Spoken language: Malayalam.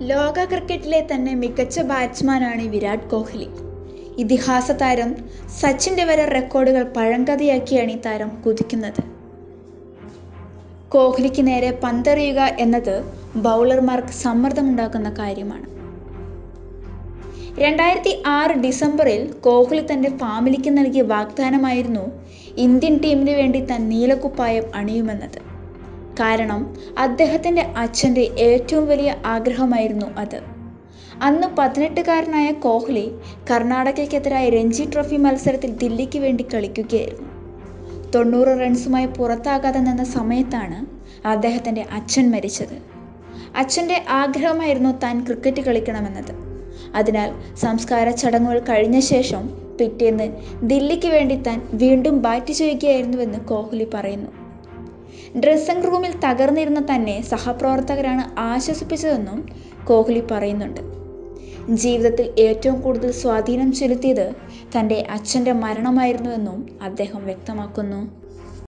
ലോക ക്രിക്കറ്റിലെ തന്നെ മികച്ച ബാറ്റ്സ്മാനാണ് വിരാട് കോഹ്ലി ഇതിഹാസ താരം സച്ചിൻ്റെ വരെ റെക്കോർഡുകൾ പഴങ്കഥയാക്കിയാണ് ഈ താരം കുതിക്കുന്നത് കോഹ്ലിക്ക് നേരെ പന്തെറിയുക എന്നത് ബൗളർമാർക്ക് സമ്മർദ്ദമുണ്ടാക്കുന്ന കാര്യമാണ് രണ്ടായിരത്തി ആറ് ഡിസംബറിൽ കോഹ്ലി തൻ്റെ ഫാമിലിക്ക് നൽകിയ വാഗ്ദാനമായിരുന്നു ഇന്ത്യൻ ടീമിന് വേണ്ടി താൻ നീലക്കുപ്പായം അണിയുമെന്നത് കാരണം അദ്ദേഹത്തിൻ്റെ അച്ഛൻ്റെ ഏറ്റവും വലിയ ആഗ്രഹമായിരുന്നു അത് അന്ന് പതിനെട്ടുകാരനായ കോഹ്ലി കർണാടകയ്ക്കെതിരായ രഞ്ജി ട്രോഫി മത്സരത്തിൽ ദില്ലിക്ക് വേണ്ടി കളിക്കുകയായിരുന്നു തൊണ്ണൂറ് റൺസുമായി പുറത്താകാതെ നിന്ന സമയത്താണ് അദ്ദേഹത്തിൻ്റെ അച്ഛൻ മരിച്ചത് അച്ഛൻ്റെ ആഗ്രഹമായിരുന്നു താൻ ക്രിക്കറ്റ് കളിക്കണമെന്നത് അതിനാൽ സംസ്കാര ചടങ്ങുകൾ കഴിഞ്ഞ ശേഷം പിറ്റേന്ന് ദില്ലിക്ക് വേണ്ടി താൻ വീണ്ടും ബാറ്റ് ചെയ്യുകയായിരുന്നുവെന്ന് കോഹ്ലി പറയുന്നു ഡ്രസ്സിംഗ് റൂമിൽ തകർന്നിരുന്ന തന്നെ സഹപ്രവർത്തകരാണ് ആശ്വസിപ്പിച്ചതെന്നും കോഹ്ലി പറയുന്നുണ്ട് ജീവിതത്തിൽ ഏറ്റവും കൂടുതൽ സ്വാധീനം ചെലുത്തിയത് തൻ്റെ അച്ഛൻ്റെ മരണമായിരുന്നുവെന്നും അദ്ദേഹം വ്യക്തമാക്കുന്നു